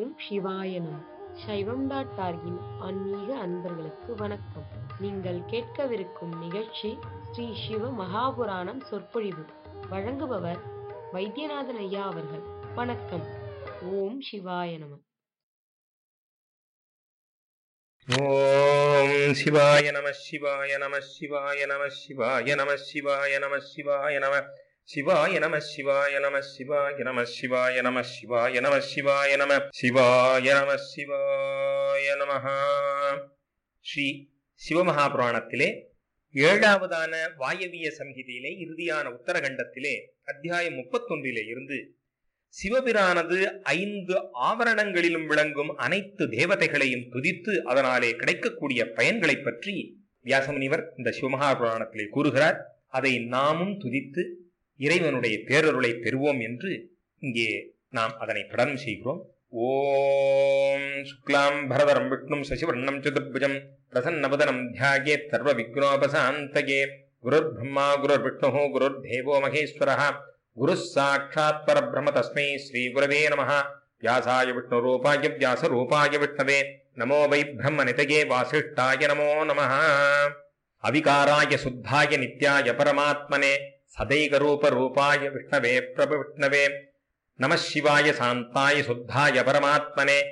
ஓம் சிவாய நம சைவம் டாட் டார்கின் ஆன்மீக அன்பர்களுக்கு வணக்கம் நீங்கள் கேட்கவிருக்கும் நிகழ்ச்சி ஸ்ரீ சிவ மகாபுராணம் சொற்பொழிவு வழங்குபவர் வைத்தியநாதன் ஐயா அவர்கள் வணக்கம் ஓம் சிவாய நம ஓம் சிவாய நம சிவாய நம சிவாய நம சிவாய நம சிவாய நம சிவாய நம சிவாய நம சிவாய நம சிவாய நம சிவாய நம சிவாய நம சிவாய நம சிவாய நம சிவாய நம ஸ்ரீ சிவமகாபுராணத்திலே ஏழாவதான வாயவிய சம்ஹிதையிலே இறுதியான உத்தரகண்டத்திலே அத்தியாயம் முப்பத்தொன்றிலே இருந்து சிவபிரானது ஐந்து ஆவரணங்களிலும் விளங்கும் அனைத்து தேவதைகளையும் துதித்து அதனாலே கிடைக்கக்கூடிய பயன்களைப் பற்றி வியாசமுனிவர் இந்த சிவமகாபுராணத்திலே கூறுகிறார் அதை நாமும் துதித்து இறைவனுடைய பேரருளை பெறுவோம் என்று இங்கே நாம் அதனை படனம் செய்கிறோம் ஓம் சுக்லாம் பரதரம் விஷ்ணும் சசிவர்ணம் சதுர்புஜம் பிரசன்னவதனம் தியாயே சர்வ விக்னோபசாந்தகே குருர் பிரம்மா குருர் விஷ்ணு குருர் தேவோ மகேஸ்வரः गुरुः साक्षात् परब्रह्म तस्मै श्रीगुरवे नमः व्यासाय विष्णुरूपाय व्यासरूपाय विष्णवे नमो वै ब्रह्मनितये वासिष्ठाय नमो नमः अविकाराय शुद्धाय नित्याय परमात्मने सदैकरूपरूपाय विष्णवे प्रभविष्णवे नमः शिवाय शान्ताय शुद्धाय परमात्मने